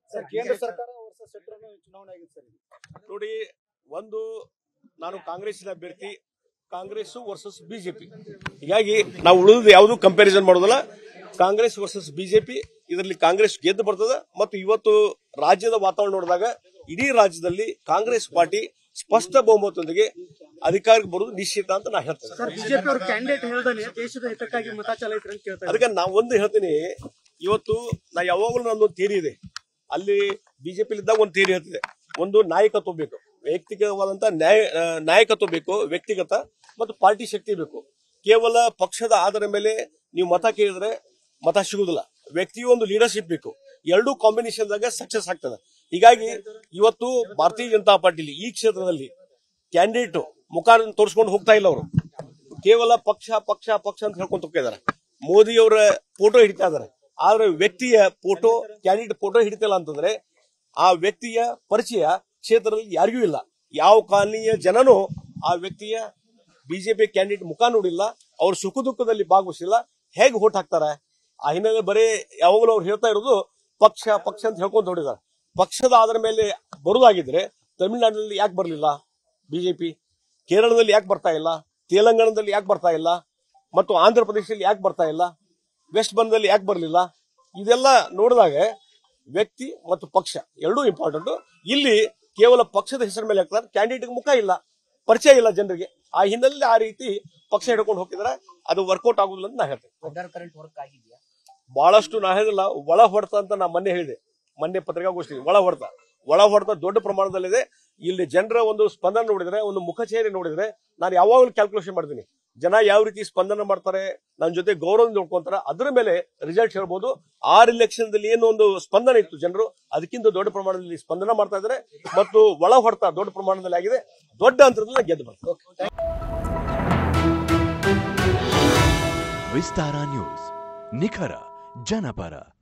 Sir ಕೇಂದ್ರ ಸರ್ಕಾರ versus central ಚುನಾವಣೆ ಆಗಿದೆ ಸರ್ ಇದು. ನೋಡಿ ಒಂದು ನಾನು ಕಾಂಗ್ರೆಸ್ಸಿನ ಅಭ್ಯರ್ಥಿ ಕಾಂಗ್ರೆಸ್ ವರ್ಸಸ್ ಬಿಜೆಪಿ ಹೀಗಾಗಿ ನಾವು ಉಳಿದ ಯಾವುದು ಕಂಪ್ಯಾರಿಸನ್ ಮಾಡೋದಲ್ಲ ಕಾಂಗ್ರೆಸ್ ವರ್ಸಸ್ ಬಿಜೆಪಿ ಇದರಲ್ಲಿ ಕಾಂಗ್ರೆಸ್ ಗೆದ್ದು ಬರ್ತದೆ ಮತ್ತು ಇವತ್ತು ರಾಜ್ಯದ ವಾತಾವರಣ ನೋಡಿದಾಗ ಇಡೀ ರಾಜ್ಯದಲ್ಲಿ ಕಾಂಗ್ರೆಸ್ ಪಾರ್ಟಿ ಸ್ಪಷ್ಟ ಬಹುಮತದೊಂದಿಗೆ ಅಧಿಕಾರಕ್ಕೆ ಬರುವುದು ನಿಶ್ಚಿತ ಅಂತ ನಾ ಹೇಳ್ತೇನೆ ಸರ್ ಬಿಜೆಪಿ ಅವ್ರ ಕ್ಯಾಂಡಿಡೇಟ್ ಹೇಳ್ದಾನೆ ದೇಶದ ಹಿತಕ್ಕಾಗಿ ಮತ ಚಲಾಯಿಸ್ರಿ ಅಂತ ಕೇಳ್ತಾರೆ ಅದಕ್ಕೆ ನಾ ಒಂದು ಹೇಳ್ತೀನಿ ಇವತ್ತು ನಾ ಯಾವಾಗಲೂ ನಂದೊಂದು ಥಿಯರಿ ಇದೆ ಅಲ್ಲಿ ಬಿಜೆಪಿ ಇದ್ದಾಗ ಒಂದು ಥಿಯರಿ ಹೇಳ್ತಿದೆ ಒಂದು ನಾಯಕತ್ವ ಬೇಕು ವೈಯಕ್ತಿಕವಾದಂತ ನ್ಯಾಯ ಆ, ನಾಯಕತ್ವ ಬೇಕು ವ್ಯಕ್ತಿಗತ ಮತ್ತು ಪಾರ್ಟಿ ಶಕ್ತಿ ಬೇಕು ಕೇವಲ ಪಕ್ಷದ ಆಧಾರ ಮೇಲೆ ನೀವು ಮತ ಕೇಳಿದ್ರೆ ಮತ ಸಿಗುದಿಲ್ಲ ವ್ಯಕ್ತಿಯು ಒಂದು ಲೀಡರ್ಶಿಪ್ ಬೇಕು ಎರಡೂ ಕಾಂಬಿನೇಷನ್ ದಾಗ ಸಕ್ಸಸ್ ಆಗ್ತದೆ ಹೀಗಾಗಿ ಇವತ್ತು ಭಾರತೀಯ ಜನತಾ ಪಾರ್ಟಿಲಿ ಈ ಕ್ಷೇತ್ರದಲ್ಲಿ ಕ್ಯಾಂಡಿಡೇಟ್ ಮುಖ ತೋರಿಸ್ಕೊಂಡು ಹೋಗ್ತಾ ಇಲ್ಲ ಅವರು ಕೇವಲ ಪಕ್ಷ ಪಕ್ಷ ಪಕ್ಷ ಅಂತ ಹೇಳ್ಕೊಂತ ಹೋಗ್ತಿದಾರೆ ಮೋದಿ ಅವರ ಫೋಟೋ ಹಿಡಿತಾ ಇದಾರೆ ಆದ್ರೆ ವ್ಯಕ್ತಿಯ ಫೋಟೋ ಕ್ಯಾಂಡಿಡೇಟ್ ಫೋಟೋ ಹಿಡಿತಿಲ್ಲ ಅಂತಂದ್ರೆ ಆ ವ್ಯಕ್ತಿಯ ಪರಿಚಯ ಕ್ಷೇತ್ರದಲ್ಲಿ ಯಾರಿಗೂ ಇಲ್ಲ ಯಾವ ಕಾಲನಿಯ ಜನನು ಆ ವ್ಯಕ್ತಿಯ ಬಿಜೆಪಿ ಕ್ಯಾಂಡಿಡೇಟ್ ಮುಖ ನೋಡಿಲ್ಲ ಅವ್ರ ಸುಖ ದುಃಖದಲ್ಲಿ ಭಾಗವಹಿಸಿಲ್ಲ ಹೇಗೆ ಓಟ್ ಹಾಕ್ತಾರೆ ಆ ಹಿನ್ನೆಲೆ ಬರೀ ಯಾವಾಗಲೂ ಅವ್ರು ಹೇಳ್ತಾ ಇರೋದು ಪಕ್ಷ ಪಕ್ಷ ಅಂತ ಹೇಳ್ಕೊಂತ ನೋಡಿದಾರೆ ಪಕ್ಷದ ಆಧಾರ ಮೇಲೆ ಬರುದಾಗಿದ್ರೆ ತಮಿಳುನಾಡಿನಲ್ಲಿ ಯಾಕೆ ಬರಲಿಲ್ಲ ಬಿಜೆಪಿ ಕೇರಳದಲ್ಲಿ ಯಾಕೆ ಬರ್ತಾ ಇಲ್ಲ ತೆಲಂಗಾಣದಲ್ಲಿ ಯಾಕೆ ಬರ್ತಾ ಇಲ್ಲ ಮತ್ತು ಆಂಧ್ರ ಪ್ರದೇಶದಲ್ಲಿ ಯಾಕೆ ಬರ್ತಾ ಇಲ್ಲ ವೆಸ್ಟ್ ಬಂಗದಲ್ಲಿ ಯಾಕೆ ಬರಲಿಲ್ಲ ಇದೆಲ್ಲ ನೋಡಿದಾಗ ವ್ಯಕ್ತಿ ಮತ್ತು ಪಕ್ಷ ಎರಡೂ ಇಂಪಾರ್ಟೆಂಟ್ ಇಲ್ಲಿ ಕೇವಲ ಪಕ್ಷದ ಹೆಸರ ಮೇಲೆ ಹಾಕ್ತಾರೆ ಕ್ಯಾಂಡಿಡೇಟ್ ಮುಖ ಇಲ್ಲ ಪರಿಚಯ ಇಲ್ಲ ಜನರಿಗೆ ಆ ಹಿನ್ನೆಲೆಯಲ್ಲಿ ಆ ರೀತಿ ಪಕ್ಷ ಹಿಡ್ಕೊಂಡು ಹೋಗಿದ್ರೆ ಅದು ವರ್ಕೌಟ್ ಆಗುದಿಲ್ಲ ಅಂತ ನಾ ಹೇಳ್ತೇನೆ ಅಂಡರ್ ಕರೆಂಟ್ ವರ್ಕ್ ಆಗಿದೆಯಾ ಬಹಳಷ್ಟು ನಾ ಹೇಳಿಲ್ಲ ಒಳ ಹೊಡೆತ ಅಂತ ನಾ ಮೊನ್ನೆ ಹೇಳಿದೆ ಮೊನ್ನೆ ಪತ್ರಿಕಾಗೋಷ್ಠಿ ಒಳ ಹೊಡೆತ ಒಳ ಹೊಡೆತ ದೊಡ್ಡ ಪ್ರಮಾಣದಲ್ಲಿದೆ ಇಲ್ಲಿ ಜನರ ಒಂದು ಸ್ಪಂದನೆ ನೋಡಿದ್ರೆ ಒಂದು ಮುಖಚೇರಿ ನೋಡಿದ್ರೆ ನಾನು ಯಾವಾಗಲೂ ಕ್ಯಾಲ್ಕುಲೇಷನ್ ಮಾಡ್ತೀನಿ ಜನ ಯಾವ ರೀತಿ ಸ್ಪಂದನೆ ಮಾಡ್ತಾರೆ ನನ್ನ ಜೊತೆ ಗೌರವ ನೋಡ್ಕೊಂತಾರೆ ಅದ್ರ ಮೇಲೆ ರಿಸಲ್ಟ್ ಹೇಳ್ಬೋದು ಆರ್ ಇಲೆಕ್ಷನ್ ದಲ್ಲಿ ಏನು ಒಂದು ಸ್ಪಂದನೆ ಇತ್ತು ಜನರು ಅದಕ್ಕಿಂತ ದೊಡ್ಡ ಪ್ರಮಾಣದಲ್ಲಿ ಸ್ಪಂದನೆ ಮಾಡ್ತಾ ಇದ್ದಾರೆ ಮತ್ತು ಒಳ ಹೊಡೆತ ದೊಡ್ಡ ಪ್ರಮಾಣದಲ್ಲಿ ಆಗಿದೆ ದೊಡ್ಡ ಅಂತರದಲ್ಲಿ ಗೆದ್ದು ಬರ್ತಾರೆ ವಿಸ್ತಾರ ನ್ಯೂಸ್ ನಿಖರ ಜನಪರ